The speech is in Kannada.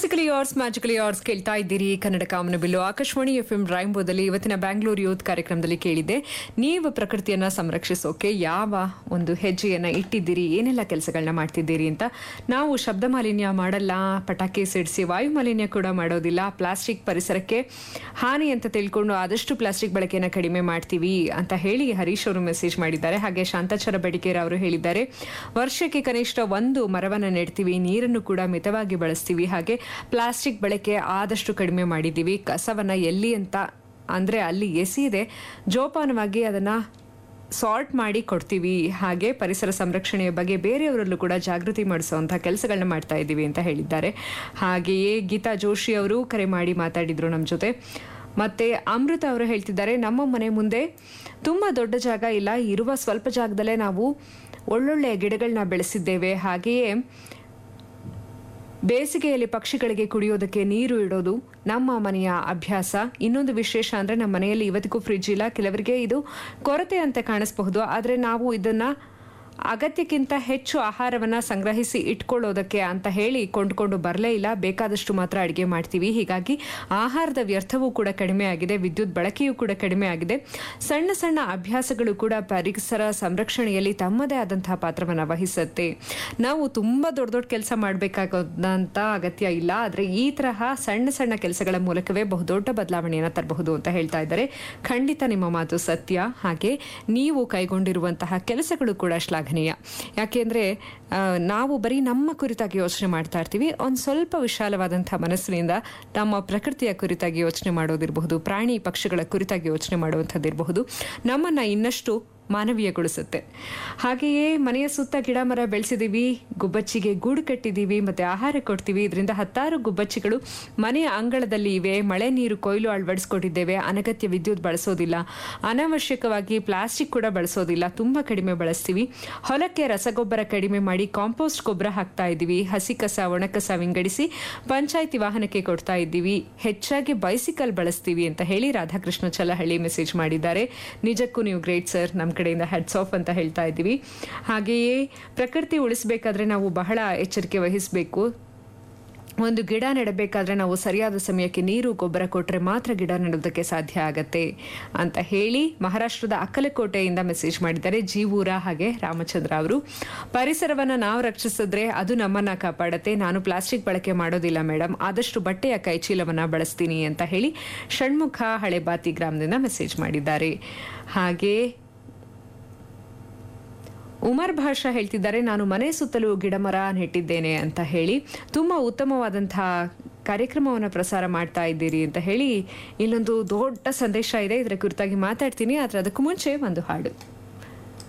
ಮ್ಯೂಸಿಕಲಿ ಯಾರ್ಸ್ ಮ್ಯಾಜಿಕಲಿ ಯಾರ್ಸ್ ಕೇಳ್ತಾ ಇದ್ದೀರಿ ಕನ್ನಡ ಕಾಮನ ಬಿಲ್ಲು ಆಕಾಶವಾಣಿ ಎಫ್ ಎಂ ರಾಯಂಬೋದಲ್ಲಿ ಇವತ್ತಿನ ಬ್ಯಾಂಗ್ಳೂರು ಯೂತ್ ಕಾರ್ಯಕ್ರಮದಲ್ಲಿ ಕೇಳಿದ್ದೆ ನೀವು ಪ್ರಕೃತಿಯನ್ನ ಸಂರಕ್ಷಿಸೋಕೆ ಯಾವ ಒಂದು ಹೆಜ್ಜೆಯನ್ನ ಇಟ್ಟಿದ್ದೀರಿ ಏನೆಲ್ಲ ಕೆಲಸಗಳನ್ನ ಮಾಡ್ತಿದ್ದೀರಿ ಅಂತ ನಾವು ಶಬ್ದ ಮಾಲಿನ್ಯ ಮಾಡಲ್ಲ ಪಟಾಕಿ ಸಿಡಿಸಿ ವಾಯು ಮಾಲಿನ್ಯ ಕೂಡ ಮಾಡೋದಿಲ್ಲ ಪ್ಲಾಸ್ಟಿಕ್ ಪರಿಸರಕ್ಕೆ ಹಾನಿ ಅಂತ ತಿಳ್ಕೊಂಡು ಆದಷ್ಟು ಪ್ಲಾಸ್ಟಿಕ್ ಬಳಕೆಯನ್ನು ಕಡಿಮೆ ಮಾಡ್ತೀವಿ ಅಂತ ಹೇಳಿ ಹರೀಶ್ ಅವರು ಮೆಸೇಜ್ ಮಾಡಿದ್ದಾರೆ ಹಾಗೆ ಶಾಂತಾಚಾರ ಬಡಿಕೇರ್ ಅವರು ಹೇಳಿದ್ದಾರೆ ವರ್ಷಕ್ಕೆ ಕನಿಷ್ಠ ಒಂದು ಮರವನ್ನು ನೆಡ್ತೀವಿ ನೀರನ್ನು ಕೂಡ ಮಿತವಾಗಿ ಬಳಸ್ತೀವಿ ಹಾಗೆ ಪ್ಲಾಸ್ಟಿಕ್ ಬಳಕೆ ಆದಷ್ಟು ಕಡಿಮೆ ಮಾಡಿದ್ದೀವಿ ಕಸವನ್ನ ಎಲ್ಲಿ ಅಂತ ಅಂದ್ರೆ ಅಲ್ಲಿ ಎಸೆಯದೆ ಜೋಪಾನವಾಗಿ ಅದನ್ನ ಸಾರ್ಟ್ ಮಾಡಿ ಕೊಡ್ತೀವಿ ಹಾಗೆ ಪರಿಸರ ಸಂರಕ್ಷಣೆಯ ಬಗ್ಗೆ ಬೇರೆಯವರಲ್ಲೂ ಕೂಡ ಜಾಗೃತಿ ಮಾಡಿಸುವಂತಹ ಕೆಲಸಗಳನ್ನ ಮಾಡ್ತಾ ಇದ್ದೀವಿ ಅಂತ ಹೇಳಿದ್ದಾರೆ ಹಾಗೆಯೇ ಗೀತಾ ಜೋಶಿ ಅವರು ಕರೆ ಮಾಡಿ ಮಾತಾಡಿದ್ರು ನಮ್ಮ ಜೊತೆ ಮತ್ತೆ ಅಮೃತ ಅವರು ಹೇಳ್ತಿದ್ದಾರೆ ನಮ್ಮ ಮನೆ ಮುಂದೆ ತುಂಬ ದೊಡ್ಡ ಜಾಗ ಇಲ್ಲ ಇರುವ ಸ್ವಲ್ಪ ಜಾಗದಲ್ಲೇ ನಾವು ಒಳ್ಳೊಳ್ಳೆ ಗಿಡಗಳನ್ನ ಬೆಳೆಸಿದ್ದೇವೆ ಹಾಗೆಯೇ ಬೇಸಿಗೆಯಲ್ಲಿ ಪಕ್ಷಿಗಳಿಗೆ ಕುಡಿಯೋದಕ್ಕೆ ನೀರು ಇಡೋದು ನಮ್ಮ ಮನೆಯ ಅಭ್ಯಾಸ ಇನ್ನೊಂದು ವಿಶೇಷ ಅಂದ್ರೆ ನಮ್ಮ ಮನೆಯಲ್ಲಿ ಇವತ್ತಿಗೂ ಫ್ರಿಡ್ಜ್ ಇಲ್ಲ ಕೆಲವರಿಗೆ ಇದು ಕೊರತೆ ಅಂತ ಕಾಣಿಸಬಹುದು ಆದರೆ ನಾವು ಇದನ್ನ ಅಗತ್ಯಕ್ಕಿಂತ ಹೆಚ್ಚು ಆಹಾರವನ್ನ ಸಂಗ್ರಹಿಸಿ ಇಟ್ಕೊಳ್ಳೋದಕ್ಕೆ ಅಂತ ಹೇಳಿ ಕೊಂಡ್ಕೊಂಡು ಬರಲೇ ಇಲ್ಲ ಬೇಕಾದಷ್ಟು ಮಾತ್ರ ಅಡಿಗೆ ಮಾಡ್ತೀವಿ ಹೀಗಾಗಿ ಆಹಾರದ ವ್ಯರ್ಥವೂ ಕೂಡ ಕಡಿಮೆ ಆಗಿದೆ ವಿದ್ಯುತ್ ಬಳಕೆಯೂ ಕೂಡ ಕಡಿಮೆ ಆಗಿದೆ ಸಣ್ಣ ಸಣ್ಣ ಅಭ್ಯಾಸಗಳು ಕೂಡ ಪರಿಸರ ಸಂರಕ್ಷಣೆಯಲ್ಲಿ ತಮ್ಮದೇ ಆದಂತಹ ಪಾತ್ರವನ್ನು ವಹಿಸುತ್ತೆ ನಾವು ತುಂಬಾ ದೊಡ್ಡ ದೊಡ್ಡ ಕೆಲಸ ಮಾಡಬೇಕಾದಂತ ಅಗತ್ಯ ಇಲ್ಲ ಆದರೆ ಈ ತರಹ ಸಣ್ಣ ಸಣ್ಣ ಕೆಲಸಗಳ ಮೂಲಕವೇ ಬಹುದೊಡ್ಡ ಬದಲಾವಣೆಯನ್ನು ತರಬಹುದು ಅಂತ ಹೇಳ್ತಾ ಇದ್ದಾರೆ ಖಂಡಿತ ನಿಮ್ಮ ಮಾತು ಸತ್ಯ ಹಾಗೆ ನೀವು ಕೈಗೊಂಡಿರುವಂತಹ ಕೆಲಸಗಳು ಕೂಡ ಶ್ಲಾಘನೀಯ ಯಾಕೆಂದ್ರೆ ಆ, ನಾವು ಬರೀ ನಮ್ಮ ಕುರಿತಾಗಿ ಯೋಚನೆ ಮಾಡ್ತಾ ಇರ್ತೀವಿ ಒಂದು ಸ್ವಲ್ಪ ವಿಶಾಲವಾದಂತಹ ಮನಸ್ಸಿನಿಂದ ನಮ್ಮ ಪ್ರಕೃತಿಯ ಕುರಿತಾಗಿ ಯೋಚನೆ ಮಾಡೋದಿರಬಹುದು ಪ್ರಾಣಿ ಪಕ್ಷಿಗಳ ಕುರಿತಾಗಿ ಯೋಚನೆ ಮಾಡುವಂಥದ್ದಿರಬಹುದು ನಮ್ಮನ್ನ ಇನ್ನಷ್ಟು ಮಾನವೀಯಗೊಳಿಸುತ್ತೆ ಹಾಗೆಯೇ ಮನೆಯ ಸುತ್ತ ಗಿಡ ಮರ ಬೆಳೆಸಿದೀವಿ ಗುಬ್ಬಚ್ಚಿಗೆ ಗೂಡು ಕಟ್ಟಿದೀವಿ ಮತ್ತೆ ಆಹಾರ ಕೊಡ್ತೀವಿ ಇದರಿಂದ ಹತ್ತಾರು ಗುಬ್ಬಚ್ಚಿಗಳು ಮನೆಯ ಅಂಗಳದಲ್ಲಿ ಇವೆ ಮಳೆ ನೀರು ಕೊಯ್ಲು ಅಳವಡಿಸ್ಕೊಟ್ಟಿದ್ದೇವೆ ಅನಗತ್ಯ ವಿದ್ಯುತ್ ಬಳಸೋದಿಲ್ಲ ಅನಾವಶ್ಯಕವಾಗಿ ಪ್ಲಾಸ್ಟಿಕ್ ಕೂಡ ಬಳಸೋದಿಲ್ಲ ತುಂಬಾ ಕಡಿಮೆ ಬಳಸ್ತೀವಿ ಹೊಲಕ್ಕೆ ರಸಗೊಬ್ಬರ ಕಡಿಮೆ ಮಾಡಿ ಕಾಂಪೋಸ್ಟ್ ಗೊಬ್ಬರ ಹಾಕ್ತಾ ಇದ್ದೀವಿ ಹಸಿ ಕಸ ಒಣ ಕಸ ವಿಂಗಡಿಸಿ ಪಂಚಾಯಿತಿ ವಾಹನಕ್ಕೆ ಕೊಡ್ತಾ ಇದ್ದೀವಿ ಹೆಚ್ಚಾಗಿ ಬೈಸಿಕಲ್ ಬಳಸ್ತೀವಿ ಅಂತ ಹೇಳಿ ರಾಧಾಕೃಷ್ಣ ಚಲಹಳ್ಳಿ ಮೆಸೇಜ್ ಮಾಡಿದ್ದಾರೆ ನಿಜಕ್ಕೂ ನೀವು ಗ್ರೇಟ್ ಸರ್ ನಮ್ಮ ಕಡೆಯಿಂದ ಹೆಡ್ಸ್ ಆಫ್ ಅಂತ ಹೇಳ್ತಾ ಇದ್ದೀವಿ ಹಾಗೆಯೇ ಪ್ರಕೃತಿ ಉಳಿಸಬೇಕಾದ್ರೆ ನಾವು ಬಹಳ ಎಚ್ಚರಿಕೆ ವಹಿಸಬೇಕು ಒಂದು ಗಿಡ ನೆಡಬೇಕಾದ್ರೆ ನಾವು ಸರಿಯಾದ ಸಮಯಕ್ಕೆ ನೀರು ಗೊಬ್ಬರ ಕೊಟ್ಟರೆ ಮಾತ್ರ ಗಿಡ ನೆಡೋದಕ್ಕೆ ಸಾಧ್ಯ ಆಗತ್ತೆ ಅಂತ ಹೇಳಿ ಮಹಾರಾಷ್ಟ್ರದ ಅಕ್ಕಲಕೋಟೆಯಿಂದ ಮೆಸೇಜ್ ಮಾಡಿದ್ದಾರೆ ಜೀವೂರ ಹಾಗೆ ರಾಮಚಂದ್ರ ಅವರು ಪರಿಸರವನ್ನ ನಾವು ರಕ್ಷಿಸಿದ್ರೆ ಅದು ನಮ್ಮನ್ನ ಕಾಪಾಡತ್ತೆ ನಾನು ಪ್ಲಾಸ್ಟಿಕ್ ಬಳಕೆ ಮಾಡೋದಿಲ್ಲ ಮೇಡಮ್ ಆದಷ್ಟು ಬಟ್ಟೆಯ ಕೈಚೀಲವನ್ನ ಬಳಸ್ತೀನಿ ಅಂತ ಹೇಳಿ ಷಣ್ಮುಖ ಹಳೆಬಾತಿ ಗ್ರಾಮದಿಂದ ಮೆಸೇಜ್ ಮಾಡಿದ್ದಾರೆ ಹಾಗೆ ಉಮರ್ ಭಾಷಾ ಹೇಳ್ತಿದ್ದಾರೆ ನಾನು ಮನೆ ಸುತ್ತಲೂ ಗಿಡಮರ ನೆಟ್ಟಿದ್ದೇನೆ ಅಂತ ಹೇಳಿ ತುಂಬ ಉತ್ತಮವಾದಂತಹ ಕಾರ್ಯಕ್ರಮವನ್ನು ಪ್ರಸಾರ ಮಾಡ್ತಾ ಇದ್ದೀರಿ ಅಂತ ಹೇಳಿ ಇಲ್ಲೊಂದು ದೊಡ್ಡ ಸಂದೇಶ ಇದೆ ಇದರ ಕುರಿತಾಗಿ ಮಾತಾಡ್ತೀನಿ ಆದರೆ ಅದಕ್ಕೂ ಮುಂಚೆ ಒಂದು ಹಾಡು